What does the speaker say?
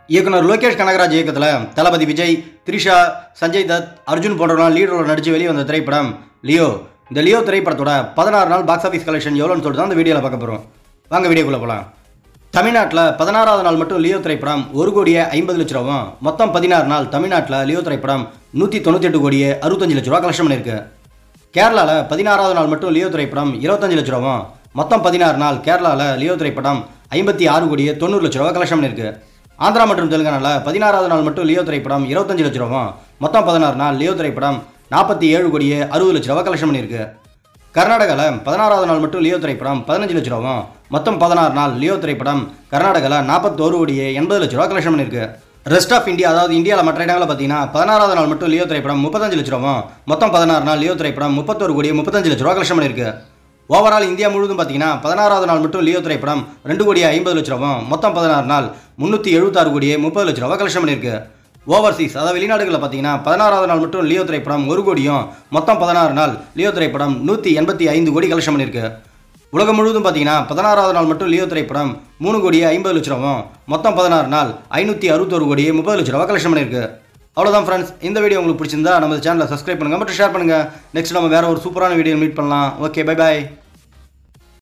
இயக்குனர் லோகேஷ் கனகராஜ் இயக்கத்தில் தளபதி விஜய் த்ரிஷா சஞ்சய் தத் அர்ஜுன் போன்றவர்கள் லீடரோட நடித்து வெளியே வந்த திரைப்படம் லியோ இந்த லியோ திரைப்படத்தோட பதினாறு நாள் பாக்ஸ் ஆஃபீஸ் கலெக்ஷன் எவ்வளோன்னு சொல்லிட்டு தான் இந்த வீடியோவில் பார்க்க போகிறோம் வாங்க வீடியோக்குள்ளே போகலாம் தமிழ்நாட்டில் பதினாறாவது நாள் மட்டும் லியோ திரைப்படம் ஒரு கோடியே ஐம்பது லட்ச ரூபாவும் மொத்தம் பதினாறு நாள் தமிழ்நாட்டில் லியோ திரைப்படம் நூற்றி தொண்ணூற்றி எட்டு கோடியே அறுபத்தஞ்சு லட்ச ரூபா கலெக்ஷன் பண்ணியிருக்கு கேரளாவில் பதினாறாவது நாள் மட்டும் லியோ திரைப்படம் இருபத்தஞ்சு லட்ச ரூபாவும் மொத்தம் பதினாறு நாள் கேரளாவில் லியோ திரைப்படம் ஐம்பத்தி ஆறு கோடியே தொண்ணூறு லட்ச ரூபா கலெக்ஷன் பண்ணியிருக்கு ஆந்திரா மற்றும் தெலுங்கானாவில் பதினாறாவது நாள் மட்டும் லியோ திரைப்படம் இருபத்தஞ்சு லட்ச ரூபாவும் மொத்தம் பதினாறு நாள் லியோ திரைப்படம் நாற்பத்தி ஏழு கோடியே அறுபது லட்ச ரூபா கலெக்ஷன் பண்ணியிருக்கு கர்நாடகாவில் பதினாறாவது நாள் மட்டும் லியோ திரைப்படம் பதினஞ்சு லட்ச ரூபாவும் மொத்தம் பதினாறு நாள் லியோ திரைப்படம் கர்நாடகாவில் நாற்பத்தோரு கோடியே எண்பது லட்ச ரூபா கலெக்ஷன் பண்ணியிருக்கு ரெஸ்ட் ஆஃப் இந்தியா அதாவது இந்தியாவில் மற்ற இடங்களில் பார்த்தீங்கன்னா பதினாறாவது நாள் மட்டும் லியோ திரைப்படம் முப்பத்தஞ்சு லட்ச ரூபாவும் மொத்தம் பதினாறு நாள் லியோ திரைப்படம் முப்பத்தோரு கோடியே முப்பத்தஞ்சு லட்ச ரூபா கலெக்ஷன் பண்ணியிருக்கு ஓவரால் இந்தியா முழுவதும் பார்த்தீங்கன்னா பதினாறாவது நாள் மட்டும் லியோ திரைப்படம் ரெண்டு கோடியே ஐம்பது லட்ச ரூபாவும் மொத்தம் பதினாறு நாள் முந்நூற்றி எழுபத்தாறு கோடியே முப்பது லட்ச ரூபா கலெக்ஷன் பண்ணியிருக்கு ஓவர்சீஸ் அதாவது வெளிநாடுகளில் பார்த்தீங்கன்னா பதினாறாவது நாள் மட்டும் லியோ திரைப்படம் ஒரு கோடியும் மொத்தம் பதினாறு நாள் லியோ திரைப்படம் நூற்றி எண்பத்தி ஐந்து கோடி கலெக்ஷன் பண்ணியிருக்கு உலகம் முழுவதும் பார்த்தீங்கன்னா பதினாறாவது நாள் மட்டும் லியோ திரைப்படம் மூணு கோடியே ஐம்பது லட்ச ரூபாவும் மொத்தம் பதினாறு நாள் ஐநூற்றி அறுபத்தொரு கோடியே முப்பது லட்ச ரூபா கலெக்ஷன் பண்ணியிருக்கு அவ்வளோதான் ஃப்ரெண்ட்ஸ் இந்த வீடியோ உங்களுக்கு பிடிச்சிருந்தா நம்ம சேனலை சப்ஸ்கிரைப் பண்ணுங்கள் மற்றும் ஷேர் பண்ணுங்கள் நெக்ஸ்ட் நம்ம வேறு ஒரு சூப்பரான வீடியோ மீட் பண்ணலாம் ஓகே பை பாய்